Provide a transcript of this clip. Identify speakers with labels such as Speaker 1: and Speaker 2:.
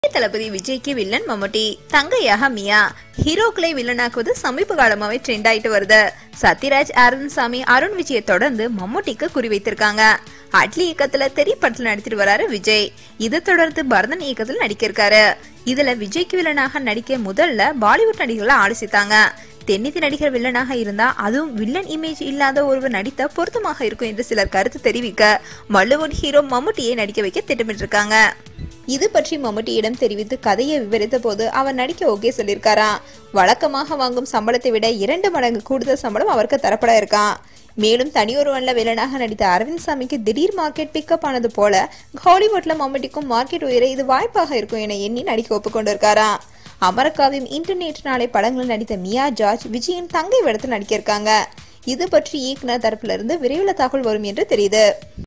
Speaker 1: தளபதி விஜய்க்கு வில்லன் மம்முட்டி தங்கையாக மியா ஹீரோக்களை வில்லனாக்குவது சமீப காலமாவே ட்ரெண்ட் ஆயிட்டு வருது சத்யராஜ் ஆரன்சாமி அருண் விஜயை தொடர்ந்து மம்முட்டிக்கு குறிவைத்திருக்காங்க அட்லி இயக்கத்துல தெரி படத்துல நடிச்சிட்டு வராரு விஜய் இதை தொடர்ந்து பரதன் இயக்கத்துல நடிக்க இருக்காரு இதுல விஜய்க்கு வில்லனாக நடிக்க முதல்ல பாலிவுட் நடிகர்களை ஆலோசித்தாங்க தென்னிந்திய நடிகர் வில்லனாக இருந்தா அதுவும் வில்லன் இமேஜ் இல்லாத ஒருவர் நடித்த பொருத்தமாக இருக்கும் என்று சிலர் கருத்து தெரிவிக்க மல்லுவுட் ஹீரோ மம்முட்டியை நடிக்க வைக்க திட்டமிட்டிருக்காங்க இது பற்றி மம்முட்டியிடம் தெரிவித்து கதையை விவரித்த போது அவர் நடிக்க ஓகே சொல்லியிருக்காராம் வழக்கமாக வாங்கும் சம்பளத்தை விட இரண்டு மடங்கு கூடுதல் சம்பளம் அவருக்கு தரப்பட இருக்கான் மேலும் தனியொருவன்ல வில்லனாக நடித்த அரவிந்த் சாமிக்கு திடீர் மார்க்கெட் பிக்கப் ஆனது போல ஹாலிவுட்ல மம்முட்டிக்கும் மார்க்கெட் உயர இது வாய்ப்பாக இருக்கும் என எண்ணி நடிக்க ஒப்புக்கொண்டிருக்காராம் அமரக்காவியம் இன்டர்நெட் நாளை படங்களில் நடித்த மியா ஜார்ஜ் விஜயின் தங்கை வேடத்தில் நடிக்க இருக்காங்க இது பற்றி இயக்குனர் தரப்பிலிருந்து விரைவில் தகவல் வரும் என்று தெரியுது